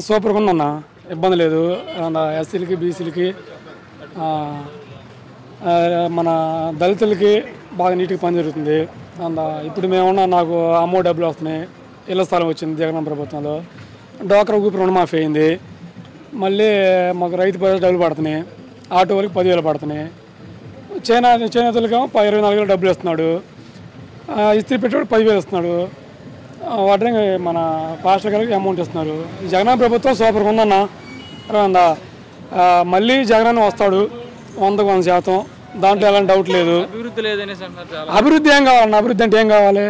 సూపర్గా ఉందన్న ఇబ్బంది లేదు ఎస్సీలకి బీసీలకి మన దళితులకి బాగా నీట్గా పని జరుగుతుంది అంద ఇప్పుడు మేమున్న నాకు అమ్మో డబ్బులు వస్తున్నాయి ఇళ్ల స్థలం వచ్చింది జగన్ ప్రభుత్వంలో డోక్రా ఊపి రుణమాఫీ అయింది మళ్ళీ మాకు రైతు భరోసా డబ్బులు పడుతున్నాయి ఆటో వాళ్ళకి పదివేలు పడుతున్నాయి చైనా చేనేతలకేమో ప- ఇరవై నాలుగు వేలు డబ్బులు ఇస్తున్నాడు ఆ, ఇస్త్రీ పెట్టాడు పదివేలు ఇస్తున్నాడు వాటిని మన పాస్టర్ గారికి అమౌంట్ ఇస్తున్నారు ఈ జగన్ ప్రభుత్వం సూపర్గా ఉందన్న ఉందా మళ్ళీ జగన్ వస్తాడు వందకు వంద శాతం దాంట్లో ఎలాంటి డౌట్ లేదు అభివృద్ధి లేదనేసి అంటున్నారు చాలా అభివృద్ధి ఏం కావాలన్న అభివృద్ధి అంటే ఏం కావాలి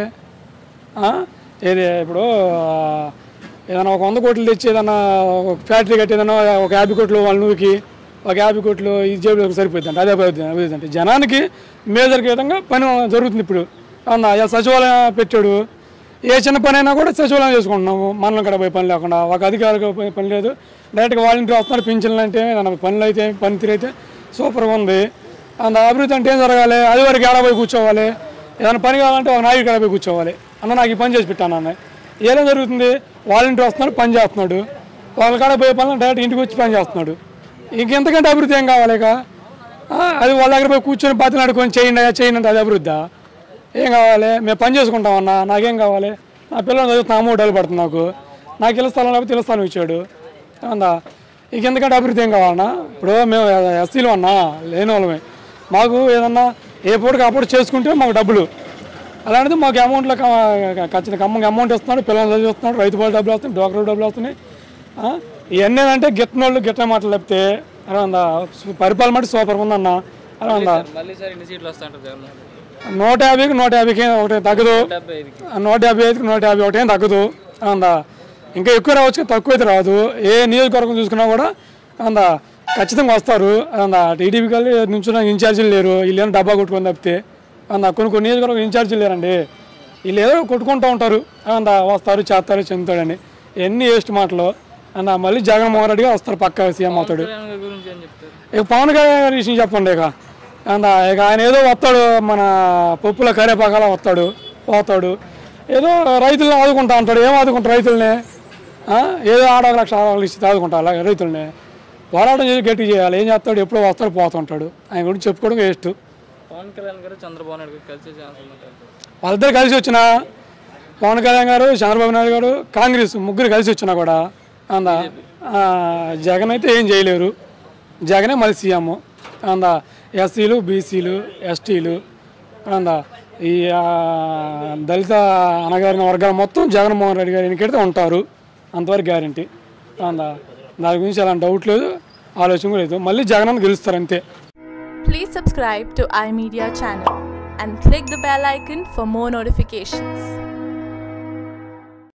ఆ? ఏది ఇప్పుడు ఆ, ఏదైనా ఒక వంద కోట్లు తెచ్చి ఏదైనా ఒక ఫ్యాక్టరీ కట్టి ఏదైనా ఒక యాభై కోట్లు వాళ్ళ నువ్వుకి ఒక యాభై కోట్లు ఈ జేబులో సరిపోద్ది అంటే అదే అభివృద్ధి అభివృద్ధి అంటే జనానికి మేజర్ విధంగా పని జరుగుతుంది ఇప్పుడు అవునా ఇలా సచివాలయం పెట్టాడు ఏ చిన్న పని అయినా కూడా సచివాలయం చేసుకుంటున్నాము మనం కూడా పోయి పని లేకుండా ఒక అధికారికి పోయి పని లేదు డైరెక్ట్గా వాలంటీర్ వస్తున్నారు పింఛన్లు అంటే ఏదైనా పనులు అయితే పనితీరు అయితే సూపర్గా ఉంది అంత అభివృద్ధి అంటే ఏం జరగాలి అది వరకు ఏడా పోయి కూర్చోవాలి ఏదైనా పని కావాలంటే ఒక నాయుడు కాడ పోయి కూర్చోవాలి అన్న నాకు ఈ పని చేసి పెట్టాను అన్న ఏం జరుగుతుంది వాలంటీర్ వస్తున్నాడు పని చేస్తున్నాడు వాళ్ళ కాడ పోయే పనులు డైరెక్ట్ ఇంటికి వచ్చి పని చేస్తున్నాడు ఇంకెంతకంటే అభివృద్ధి ఏం కావాలి ఇక ఆ, అది వాళ్ళ దగ్గర పోయి కూర్చొని పాతిని ఆడుకొని చేయండి అయ్యా చేయండి అంటే అది అభివృద్ధి ఏం కావాలి మేము పని చేసుకుంటామన్నా నాకేం కావాలి నా పిల్లలు చదువుతున్నా అమ్మ డబ్బులు పడుతుంది నాకు నాకు ఇళ్ళ స్థలం లేకపోతే ఇళ్ళ స్థలం ఇచ్చాడు అందా ఇక ఎందుకంటే అభివృద్ధి ఏం కావాలన్నా ఇప్పుడు మేము ఎస్సీలు అన్నా లేని వాళ్ళమే మాకు ఏదన్నా ఏ పూటకి అప్పుడు చేసుకుంటే మాకు డబ్బులు అలాంటిది మాకు అమౌంట్లో క- ఖచ్చితంగా అమ్మకి అమౌంట్ ఇస్తున్నాడు పిల్లలు చదివిస్తున్నాడు రైతు బాల్ డబ్బులు వస్తున్నాయి డోకర్ డబ్బులు వస్తున్నాయి ఆ, ఇవన్నీ ఏంటంటే గిట్టనోళ్ళు గిట్ట మాటలు లేపితే అలా ఉందా పరిపాలన మట్టి సూపర్గా ఉందన్న అలా ఉందా మళ్ళీ సార్ ఎన్ని సీట్లు వస్తాయంటారు జగన్ నూట యాభైకి నూట యాభైకి ఒకటి తగ్గదు డెబ్బై ఐదుకి ఆ నూట యాభై ఐదుకి నూట యాభై ఒకటి ఏం తగ్గదు అందా ఇంకా ఎక్కువ రావచ్చు తక్కువ అయితే రాదు ఏ నియోజకవర్గం చూసుకున్నా కూడా అందా ఖచ్చితంగా వస్తారు అందా టీడీపీ కానీ నుంచి ఇన్ఛార్జీలు లేరు వీళ్ళు ఏమో డబ్బా కొట్టుకొని తప్పితే అందా కొన్ని కొన్ని నియోజకవర్గం ఇన్ఛార్జీలు లేరండి వీళ్ళు ఏదో కొట్టుకుంటూ ఉంటారు అందా వస్తారు చేస్తారు చెందుతాడని ఎన్ని వేస్ట్ మాటలు అందా మళ్ళీ జగన్మోహన్ రెడ్డిగా వస్తారు పక్క సీఎం అవుతాడు జగన్ గారి గురించి ఏం చెప్తారు ఇక పవన్ కళ్యాణ్ గారి విషయం చెప్పండి ఇక అందా ఇక ఆయన ఏదో వస్తాడు మన పప్పుల కరేపాకాల వస్తాడు పోతాడు ఏదో రైతులను ఆదుకుంటా అంటాడు ఏం ఆదుకుంటారు రైతుల్ని ఆ? ఏదో ఆడ ఒక లక్ష ఆరు ఇచ్చి ఆదుకుంటా అలా రైతుల్ని పోరాటం చేసి గట్టి చేయాలి ఏం చేస్తాడు ఎప్పుడో వస్తాడు పోతుంటాడు ఆయన గురించి చెప్పుకోవడం వేస్ట్ పవన్ కళ్యాణ్ గారు చంద్రబాబు నాయుడు గారు కలిసే ఛాన్స్ ఉందంటారు వాళ్ళిద్దరు కలిసి వచ్చిన పవన్ కళ్యాణ్ గారు చంద్రబాబు నాయుడు గారు కాంగ్రెస్ ముగ్గురు కలిసి వచ్చినా కూడా అందా ఆ, జగన్ అయితే ఏం చేయలేరు జగనే మళ్ళీ సీఎం అందా ఎస్సీలు బీసీలు ఎస్టీలు అందా ఈ ఆ, దళిత అనగారిన వర్గాలు మొత్తం జగన్మోహన్ రెడ్డి గారి ఎన్నికైతే ఉంటారు అంతవరకు గ్యారంటీ అందా దాని గురించి అలాంటి డౌట్ లేదు ఆలోచన కూడా లేదు మళ్ళీ జగన్ అని గెలుస్తారు అంతే Please subscribe to iMedia channel and click the bell icon for more notifications.